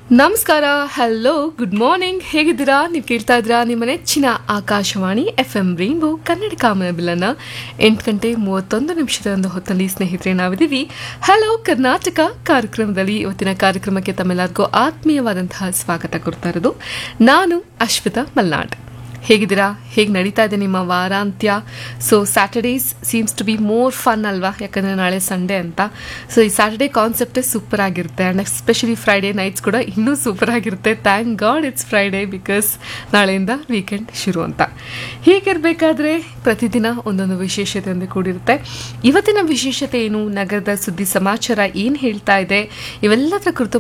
ನಮಸ್ಕಾರ hello good morning ಹೇಗಿದ್ದೀರಾ ನೀವು ಕೇಳ್ತಾ ಇದ್ದೀರಾ ನಿಮ್ಮ ನೆಚ್ಚಿನ Akashvani F M rainbow Kannada ಕಾಮನಬಿಲ್ಲನ್ನ ಎಂಟು ಗಂಟೆ ಮೂವತ್ತೊಂದು ನಿಮಿಷದ ಒಂದು ಹೊತ್ತಲ್ಲಿ ಸ್ನೇಹಿತರೆ ನಾವಿದ್ದೀವಿ ಹಲೋ ಕರ್ನಾಟಕ ಕಾರ್ಯಕ್ರಮದಲ್ಲಿ ಇವತ್ತಿನ ಕಾರ್ಯಕ್ರಮಕ್ಕೆ ತಮ್ಮೆಲ್ಲರಿಗೂ ಆತ್ಮೀಯವಾದಂತಹ ಸ್ವಾಗತ ಕೊಡ್ತಾ ಇರೋದು ನಾನು ಅಶ್ವಿತಾ ಮಲ್ನಾಡ್ ಹೇಗಿದ್ದೀರಾ ಹೇಗೆ ನಡೀತಾ ಇದೆ ನಿಮ್ಮ ವಾರಾಂತ್ಯ so Saturdays seems to be more fun ಅಲ್ವಾ ಯಾಕಂದರೆ ನಾಳೆ ಸಂಡೇ ಅಂತ ಸೊ ಈ ಸ್ಯಾಟರ್ಡೇ ಕಾನ್ಸೆಪ್ಟೇ ಸೂಪರ್ ಆಗಿರುತ್ತೆ ಆ್ಯಂಡ್ ಎಸ್ಪೆಷಲಿ ಫ್ರೈಡೇ ನೈಟ್ಸ್ ಕೂಡ ಇನ್ನೂ ಸೂಪರ್ ಆಗಿರುತ್ತೆ thank God it's Friday because ನಾಳೆಯಿಂದ ವೀಕೆಂಡ್ ಶುರು ಅಂತ ಹೀಗಿರಬೇಕಾದ್ರೆ ಪ್ರತಿದಿನ ಒಂದೊಂದು ವಿಶೇಷತೆಯಿಂದ ಕೂಡಿರುತ್ತೆ ಇವತ್ತಿನ ವಿಶೇಷತೆ ಏನು ನಗರದ ಸುದ್ದಿ ಸಮಾಚಾರ ಏನು ಹೇಳ್ತಾ ಇದೆ ಇವೆಲ್ಲದರ ಕುರಿತು